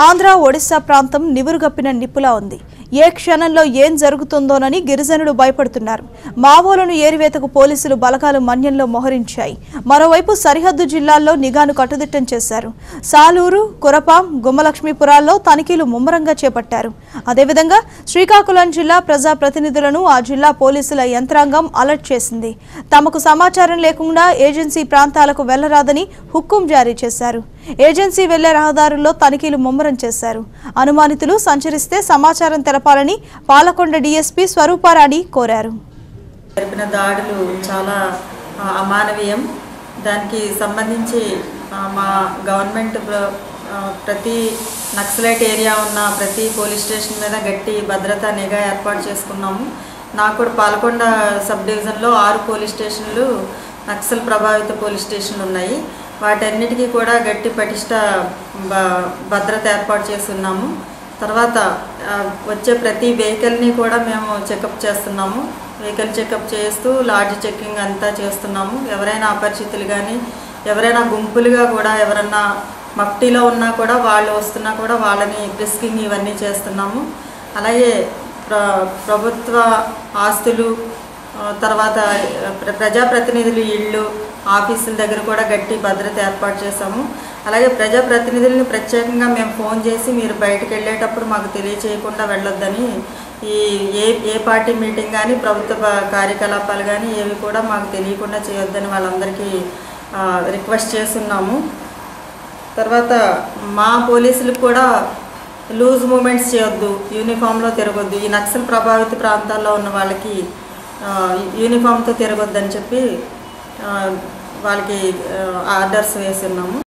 ఆంధ్ర ఒడిశా ప్రాంతం నివురుగప్పిన నిప్పులా ఉంది ఏ క్షణంలో ఏం జరుగుతుందోనని గిరిజనులు భయపడుతున్నారు మావోలను ఏరివేతకు పోలీసులు బలగాలు మన్యంలో మోహరించాయి మరోవైపు సరిహద్దు జిల్లాల్లో నిఘాను కట్టుదిట్టం చేశారు సాలూరు కురపాం గుమ్మలక్ష్మీపురాల్లో తనిఖీలు ముమ్మరంగా చేపట్టారు అదేవిధంగా శ్రీకాకుళం జిల్లా ప్రజా ప్రతినిధులను ఆ జిల్లా పోలీసుల యంత్రాంగం అలర్ట్ చేసింది తమకు సమాచారం లేకుండా ఏజెన్సీ ప్రాంతాలకు వెళ్లరాదని హుక్కుం జారీ చేశారు ఏజెన్సీ వెళ్లే రహదారుల్లో తనిఖీలు ముమ్మరం చేశారు అనుమానితులు సంచరిస్తే సమాచారం తెలపాలని పాలకొండ డీఎస్పీ స్వరూపారాణి కోరారు జరిపిన దాడులు చాలా ఆ, అమానవీయం దానికి సంబంధించి ఆ, మా గవర్నమెంట్ ప్ర- ఆ, ప్రతి నక్సలైట్ ఏరియా ఉన్న ప్రతి పోలీస్ స్టేషన్ మీద గట్టి భద్రతా నిఘా ఏర్పాటు చేసుకున్నాము నాకు కూడా పాలకొండ సబ్ డివిజన్లో ఆరు పోలీస్ స్టేషన్లు నక్సల్ ప్రభావిత పోలీస్ స్టేషన్లు ఉన్నాయి వాటన్నిటికీ కూడా గట్టి పటిష్ట బ- భద్రత ఏర్పాటు చేసి ఉన్నాము తర్వాత ఆ, వచ్చే ప్రతి వెహికల్ని కూడా మేము చెకప్ చేస్తున్నాము వెహికల్ చెకప్ చేస్తూ లాడ్జ్ చెక్కింగ్ అంతా చేస్తున్నాము ఎవరైనా అపరిచితులు కానీ ఎవరైనా గుంపులుగా కూడా ఎవరన్నా మఫ్టీలో ఉన్నా కూడా వాళ్ళు వస్తున్నా కూడా వాళ్ళని బ్రిస్కింగ్ ఇవన్నీ చేస్తున్నాము అలాగే ప్ర ప్రభుత్వ ఆస్తులు ఆ, తర్వాత ప్ర ప్రజాప్రతినిధులు ఇళ్ళు ఆఫీసుల దగ్గర కూడా గట్టి భద్రత ఏర్పాటు చేశాము అలాగే ప్రజాప్రతినిధులని ప్రత్యేకంగా మేము ఫోన్ చేసి మీరు బయటకు వెళ్ళేటప్పుడు మాకు తెలియచేయకుండా వెళ్ళొద్దని ఈ ఏ ఏ పార్టీ మీటింగ్ కానీ ప్రభుత్వ ప- కార్యకలాపాలు కానీ ఏవి కూడా మాకు తెలియకుండా చేయొద్దని వాళ్ళందరికీ ఆ, రిక్వెస్ట్ చేస్తున్నాము తర్వాత మా పోలీసులకు కూడా లూజ్ మూమెంట్స్ చేయొద్దు యూనిఫామ్లో తిరగొద్దు ఈ నక్సల్ ప్రభావిత ప్రాంతాల్లో ఉన్న వాళ్ళకి ఆ, యూనిఫామ్తో తిరగొద్దని చెప్పి ఆ, వాళ్ళకి ఆ, ఆర్డర్స్ వేసి ఉన్నాము